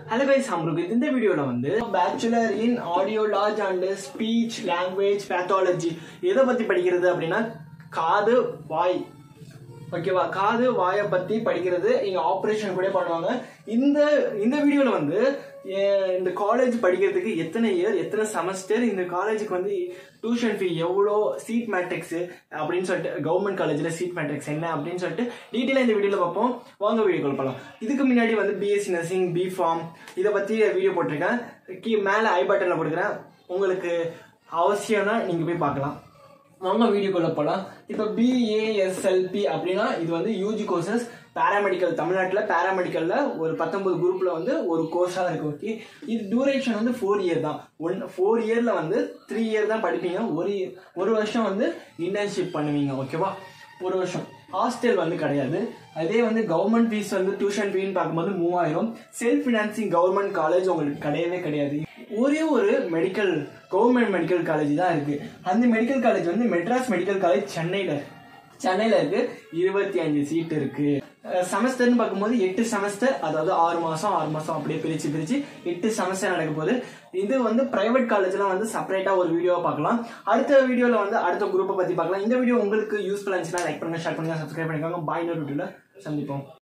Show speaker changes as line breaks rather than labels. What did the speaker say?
hello guys நம்மளுக்கு இந்த வீடியோவில் வந்து bachelor in audiology and speech language pathology எதை பற்றி படிக்கிறது அப்படின்னா காது வாய் ஓகேவா காது வாயை பற்றி படிக்கிறது இங்கே ஆப்ரேஷன் கூட பண்ணுவாங்க இந்த இந்த வீடியோவில் வந்து எ- இந்த காலேஜ் படிக்கிறதுக்கு எத்தனை இயர் எத்தனை செமஸ்டர் இந்த காலேஜுக்கு வந்து டியூஷன் ஃபீ எவ்வளோ சீட் மேட்ரிக்ஸ் அப்படின்னு சொல்லிட்டு கவர்மெண்ட் காலேஜில் சீட் மேட்ரிக்ஸ் என்ன அப்படின்னு சொல்லிட்டு டீட்டெயிலாக இந்த வீடியோவில் பார்ப்போம் வாங்க வீடியோ கால் பண்ணலாம் இதுக்கு முன்னாடி வந்து பிஎஸ்சி நர்சிங் பி ஃபார்ம் இதை பற்றி வீடியோ போட்டிருக்கேன் கீ மேலே ஐ பட்டனில் கொடுக்குறேன் உங்களுக்கு அவசியம்னா நீங்கள் போய் பார்க்கலாம் வாங்க வீடியோக்குள்ள போகலாம் இப்போ பிஏஎஸ்எல்பி அப்படின்னா இது வந்து யூஜி கோர்சஸ் பேராமெடிக்கல் தமிழ்நாட்டில் பேராமெடிக்கலில் ஒரு பத்தொன்பது குரூப்பில் வந்து ஒரு கோர்ஸாக இருக்கு ஓகே இது டியூரேஷன் வந்து ஃபோர் இயர் தான் ஒன் ஃபோர் இயரில் வந்து த்ரீ இயர் தான் படிப்பீங்க ஒரு ஒரு வருஷம் வந்து இன்டர்ன்ஷிப் பண்ணுவீங்க ஓகேவா ஒரு வருஷம் ஹாஸ்டல் வந்து கிடையாது அதே வந்து கவர்மெண்ட் ஃபீஸ் வந்து டியூஷன் ஃபீன்னு பார்க்கும்போது மூவாயிரம் செல்ஃப் ஃபினான்சிங் கவர்மெண்ட் காலேஜ் உங்களுக்கு கிடையவே கிடையாது ஒரே ஒரு மெடிக்கல் கவர்மெண்ட் மெடிக்கல் காலேஜ் தான் இருக்கு அந்த மெடிக்கல் காலேஜ் வந்து மெட்ராஸ் மெடிக்கல் காலேஜ் சென்னையில் சென்னையில் இருக்கு இருபத்தி அஞ்சு சீட் இருக்கு செமஸ்டர்னு பார்க்கும்போது எட்டு செமஸ்டர் அதாவது ஆறு மாசம் ஆறு மாசம் அப்படியே பிரிச்சு பிரிச்சு எட்டு செமஸ்டர் நடக்க போகுது இது வந்து பிரைவேட் காலேஜ்லாம் வந்து செப்பரேட்டா ஒரு வீடியோவா பார்க்கலாம் அடுத்த வீடியோல வந்து அடுத்த குரூப்பை பத்தி பார்க்கலாம் இந்த வீடியோ உங்களுக்கு யூஸ்ஃபுல்லா இருந்துச்சுன்னா லைக் பண்ணுங்க ஷேர் பண்ணுங்க சப்ஸ்கிரைப் பண்ணிக்கோங்க பாய் இன்னொரு வீடியோல சந்திப்போம்